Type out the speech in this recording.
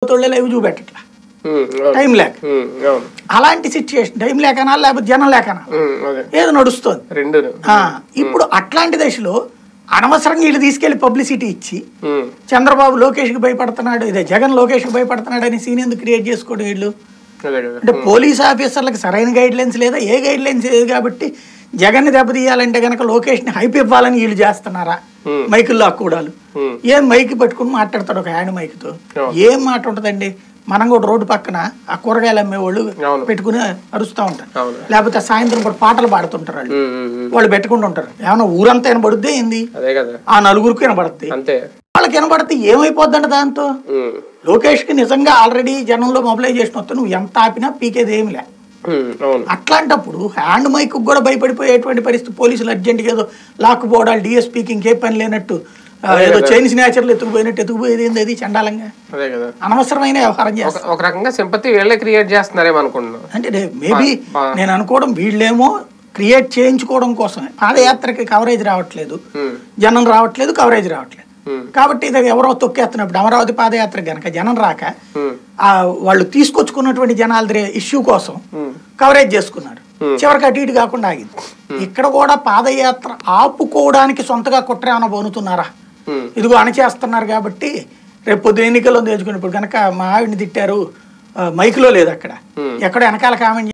తాగుబోతోళ్ళే live చూపెట్టట్లా ఉమ్, అవును. Time లేక ఉమ్, అవును అలాంటి సిచ్యుయేషన్ టైం లేకనా లేకపోతే జనం లేకనా ఉమ్, అదే ఏదో నడుస్తుంది రెండు ఆ, ఇప్పుడు అట్లాంటి దశలో అనవసరంగా వీళ్ళు తీసుకెళ్లి పబ్లిసిటీ ఇచ్చి ఉమ్, చంద్రబాబు లోకేష్కి భయపడుతున్నాడు ఇదే జగన్ లోకేష్కి భయపడుతున్నాడు అని సీన్ ఎందుకు క్రియేట్ చేసుకోవడం వీళ్ళు అదే కదా అంటే పోలీస్ ఆఫీసర్లకు సరైన గైడ్ లైన్స్ లేదా ఏ గైడ్ లైన్స్ లేదు కాబట్టి జగన్ని దెబ్బతీయాలంటే గనక లోకేష్ని హైప్ ఇవ్వాలని వీళ్ళు చేస్తున్నారా Hmm. మైకుల్లో అక్కూడాలు Hmm. ఏం మైక్ పెట్టుకుని మాట్లాడతాడు ఒక హ్యాండ్ మైక్తో Oh. ఏం మాట ఉంటుందండి మనం కూడా రోడ్డు పక్కన ఆ కూరగాయలు అమ్మేవాళ్ళు అవును. పెట్టుకుని అరుస్తూ ఉంటారు అవును. లేకపోతే సాయంత్రం పూట పాటలు పాడుతుంటారు వాళ్ళు ఉమ్, ఉమ్, ఉమ్. వాళ్ళు పెట్టుకుంటూ ఉంటారు ఏమన్నా ఊరంతా వినబడుద్దే ఏంది అదే కదా ఆ నలుగురికి వినబడుద్ది అంతే వాళ్ళకి వినబడితే ఏమైపోద్దంట దాంతో ఉమ్, లోకేష్కి నిజంగా ఆల్రెడీ జనంలో మొబిలైజేషన్ వస్తే నువ్వు ఎంత ఆపినా పీకేది ఏమి లే ఉమ్, అవును అట్లాంటప్పుడు హ్యాండ్ మైక్ కూడా భయపడిపోయేటువంటి పరిస్థితి పోలీసులు అర్జెంట్గా ఏదో లాక్కుపోవడాలు డిఎస్పీకి ఇంకే పని లేనట్టు ఆ, ఏదో చైనీస్ నేచర్లు ఎత్తుకుపోయినట్టు ఎత్తుకుపోయేది ఏంది అది చండాలంగా అదే కదా అనవసరమైన వ్యవహారం ఒక చేస్తారు ఒక రకంగా సింపతి వీళ్ళే క్రియేట్ చేస్తున్నారేమో అనుకుంటున్నాను అంటే మేబీ బా- నేను అనుకోవడం వీళ్ళేమో క్రియేట్ చేయించుకోవడం కోసమే పాదయాత్రకి కవరేజ్ రావట్లేదు ఉమ్, జనం రావట్లేదు కవరేజ్ రావట్లేదు ఉమ్, కాబట్టి ఇది ఎవరో తొక్కేస్తున్నప్పుడు అమరావతి పాదయాత్ర గనక జనం రాక ఉమ్, ఆ వాళ్ళు తీసుకొచ్చుకున్నటువంటి జనాల ఇష్యూ కోసం ఉమ్, కవరేజ్ చేసుకున్నారు చివరికి అటు ఇటు కాకుండా ఆగింది ఇక్కడ కూడా పాదయాత్ర ఆపుకోవడానికి సొంతగా కుట్ర ఏమైనా బోనుతున్నారా ఉమ్, ఇదిగో అణచేస్తున్నారు కాబట్టి రేపు పొద్దు ఎన్నికల్లో తెచ్చుకుని ఇప్పుడు కనుక మా ఆవిడని తిట్టారు ఆ, మైక్లో లేదు అక్కడ Hmm. ఎక్కడ వెనకాల కామెంట్